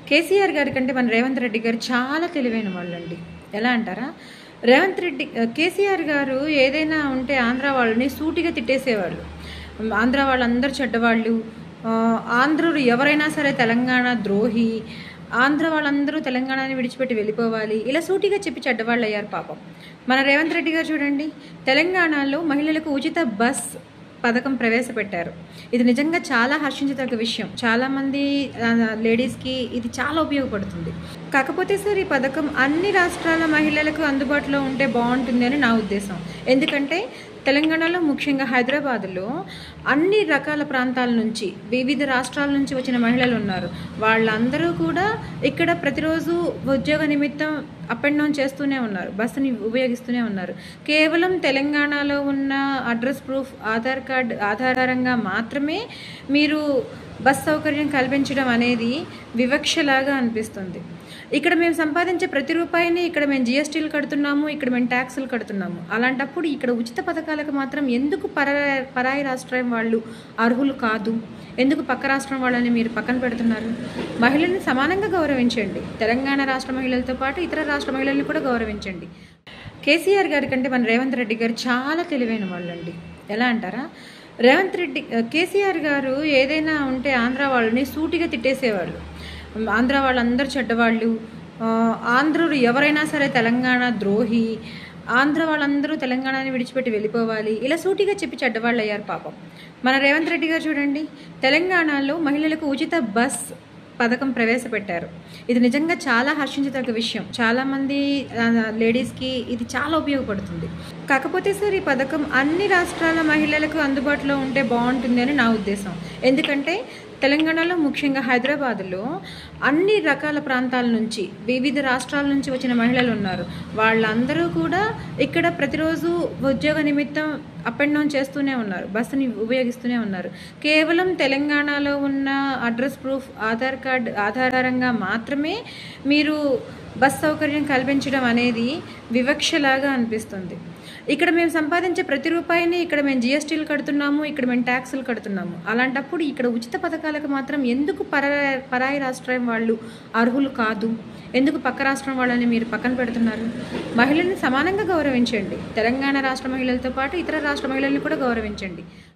కేసీఆర్ గారి కంటే మన రేవంత్ రెడ్డి గారు చాలా తెలివైన వాళ్ళండి ఎలా అంటారా రేవంత్ రెడ్డి కేసీఆర్ గారు ఏదైనా ఉంటే ఆంధ్ర వాళ్ళని సూటిగా తిట్టేసేవాళ్ళు ఆంధ్ర వాళ్ళందరూ చెడ్డవాళ్ళు ఆ, ఆంధ్రులు ఎవరైనా సరే తెలంగాణ ద్రోహి ఆంధ్ర వాళ్ళందరూ తెలంగాణని విడిచిపెట్టి వెళ్ళిపోవాలి ఇలా సూటిగా చెప్పి చెడ్డవాళ్ళు అయ్యారు పాపం మన రేవంత్ రెడ్డి గారు చూడండి తెలంగాణలో మహిళలకు ఉచిత బస్ పథకం ప్రవేశపెట్టారు ఇది నిజంగా చాలా హర్షించదగ్గ విషయం చాలామంది లేడీస్కి ఇది చాలా ఉపయోగపడుతుంది కాకపోతే సార్ ఈ పథకం అన్ని రాష్ట్రాల మహిళలకు అందుబాటులో ఉంటే బాగుంటుంది అని నా ఉద్దేశం ఎందుకంటే తెలంగాణలో ముఖ్యంగా హైదరాబాద్లో అన్ని రకాల ప్రాంతాల నుంచి వివిధ రాష్ట్రాల నుంచి వచ్చిన మహిళలు ఉన్నారు వాళ్ళందరూ కూడా ఇక్కడ ప్రతిరోజు ఉద్యోగ నిమిత్తం అప్ అండ్ డౌన్ చేస్తూనే ఉన్నారు బస్సుని ఉపయోగిస్తూనే ఉన్నారు కేవలం తెలంగాణలో ఉన్న అడ్రస్ ప్రూఫ్ ఆధార్ కార్డ్ ఆధారంగా మాత్రమే మీరు బస్ సౌకర్యం కల్పించడం అనేది వివక్షలాగా అనిపిస్తుంది ఇక్కడ మేము సంపాదించే ప్రతి రూపాయిని ఇక్కడ మేము జిఎస్టీలు కడుతున్నాము ఇక్కడ మేము ట్యాక్సులు కడుతున్నాము అలాంటప్పుడు ఇక్కడ ఉచిత పథకాలకు మాత్రం ఎందుకు పర పరాయి రాష్ట్రం వాళ్ళు అర్హులు కాదు ఎందుకు పక్క రాష్ట్రం వాళ్ళని మీరు పక్కన పెడుతున్నారు మహిళల్ని సమానంగా గౌరవించండి తెలంగాణ రాష్ట్ర మహిళలతో పాటు ఇతర రాష్ట్ర మహిళల్ని కూడా గౌరవించండి కేసీఆర్ గారి కంటే మన రేవంత్ రెడ్డి గారు చాలా తెలివైన వాళ్ళండి ఎలా అంటారా రేవంత్ రెడ్డి కేసీఆర్ గారు ఏదైనా ఉంటే ఆంధ్ర వాళ్ళని సూటిగా తిట్టేసేవాళ్ళు ఆంధ్ర వాళ్ళందరూ చెడ్డవాళ్ళు ఆ, ఆంధ్రులు ఎవరైనా సరే తెలంగాణ ద్రోహి ఆంధ్ర వాళ్ళందరూ తెలంగాణని విడిచిపెట్టి వెళ్ళిపోవాలి ఇలా సూటిగా చెప్పి చెడ్డవాళ్ళు అయ్యారు పాపం మన రేవంత్ రెడ్డి గారు చూడండి తెలంగాణలో మహిళలకు ఉచిత బస్ పథకం ప్రవేశపెట్టారు ఇది నిజంగా చాలా హర్షించదగ్గ విషయం చాలామంది లేడీస్కి ఇది చాలా ఉపయోగపడుతుంది కాకపోతే సార్ ఈ పథకం అన్ని రాష్ట్రాల మహిళలకు అందుబాటులో ఉంటే బాగుంటుంది అని నా ఉద్దేశం ఎందుకంటే తెలంగాణలో ముఖ్యంగా హైదరాబాద్లో అన్ని రకాల ప్రాంతాల నుంచి వివిధ రాష్ట్రాల నుంచి వచ్చిన మహిళలు ఉన్నారు వాళ్ళందరూ కూడా ఇక్కడ ప్రతిరోజు ఉద్యోగ నిమిత్తం అప్ అండ్ డౌన్ చేస్తూనే ఉన్నారు బస్సుని ఉపయోగిస్తూనే ఉన్నారు కేవలం తెలంగాణలో ఉన్న అడ్రస్ ప్రూఫ్ ఆధార్ కార్డ్ ఆధారంగా మాత్రమే మీరు బస్ సౌకర్యం కల్పించడం అనేది వివక్షలాగా అనిపిస్తుంది ఇక్కడ మేము సంపాదించే ప్రతి రూపాయిని ఇక్కడ మేము జిఎస్టీలు కడుతున్నాము ఇక్కడ మేము ట్యాక్సులు కడుతున్నాము అలాంటప్పుడు ఇక్కడ ఉచిత పథకాలకు మాత్రం ఎందుకు పర పరాయి రాష్ట్రం వాళ్ళు అర్హులు కాదు ఎందుకు పక్క రాష్ట్రం వాళ్ళని మీరు పక్కన పెడుతున్నారు మహిళల్ని సమానంగా గౌరవించండి తెలంగాణ రాష్ట్ర మహిళలతో పాటు ఇతర రాష్ట్ర మహిళల్ని కూడా గౌరవించండి